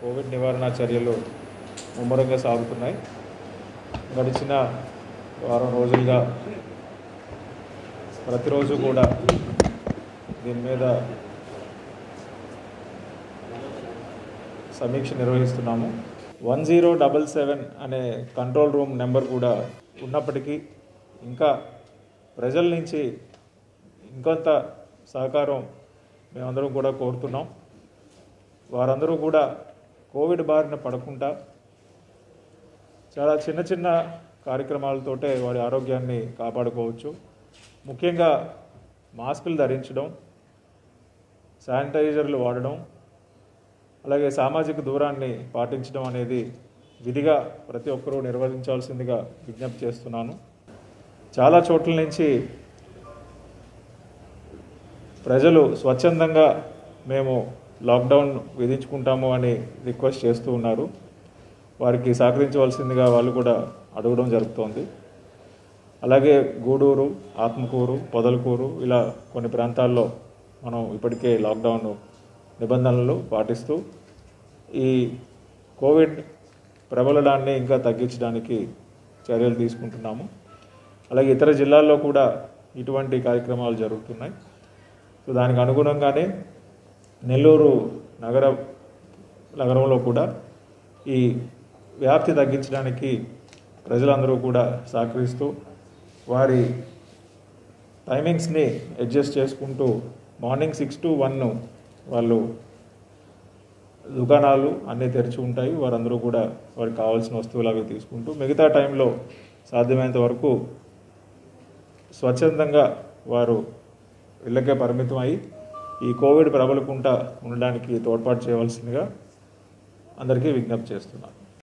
Covid నివారణ చర్యలు ముమ్మరంగా సాగుతున్నాయి గడిచిన వారం రోజులుగా ప్రతిరోజు కూడా దీని మీద సమీక్ష నిర్వహిస్తున్నాము వన్ జీరో డబల్ సెవెన్ అనే కంట్రోల్ రూమ్ నెంబర్ కూడా ఉన్నప్పటికీ ఇంకా ప్రజల నుంచి ఇంకొంత సహకారం మేమందరం కూడా కోరుతున్నాం వారందరూ కూడా కోవిడ్ బారిన పడకుండా చాలా చిన్న చిన్న కార్యక్రమాలతోటే వారి ఆరోగ్యాన్ని కాపాడుకోవచ్చు ముఖ్యంగా మాస్కులు ధరించడం శానిటైజర్లు వాడడం అలాగే సామాజిక దూరాన్ని పాటించడం అనేది విధిగా ప్రతి ఒక్కరూ నిర్వహించాల్సిందిగా విజ్ఞప్తి చేస్తున్నాను చాలా చోట్ల నుంచి ప్రజలు స్వచ్ఛందంగా మేము లాక్డౌన్ విధించుకుంటాము అని రిక్వెస్ట్ చేస్తూ ఉన్నారు వారికి సహకరించవలసిందిగా వాళ్ళు కూడా అడగడం జరుగుతోంది అలాగే గూడూరు ఆత్మకూరు పొదలకూరు ఇలా కొన్ని ప్రాంతాల్లో మనం ఇప్పటికే లాక్డౌన్ నిబంధనలు పాటిస్తూ ఈ కోవిడ్ ప్రబలడాన్ని ఇంకా తగ్గించడానికి చర్యలు తీసుకుంటున్నాము అలాగే ఇతర జిల్లాల్లో కూడా ఇటువంటి కార్యక్రమాలు జరుగుతున్నాయి సో దానికి అనుగుణంగానే నెల్లూరు నగర నగరంలో కూడా ఈ వ్యాప్తి తగ్గించడానికి ప్రజలందరూ కూడా సహకరిస్తూ వారి టైమింగ్స్ని అడ్జస్ట్ చేసుకుంటూ మార్నింగ్ సిక్స్ టు వన్ వాళ్ళు దుకాణాలు అన్నీ తెరిచి ఉంటాయి వారందరూ కూడా వారికి కావాల్సిన వస్తువులు అవి తీసుకుంటూ మిగతా టైంలో సాధ్యమైనంత వరకు స్వచ్ఛందంగా వారు ఇళ్ళకే పరిమితం అయి ఈ కోవిడ్ ప్రబలకుండా ఉండడానికి తోడ్పాటు చేయవలసిందిగా అందరికీ విజ్ఞప్తి చేస్తున్నాను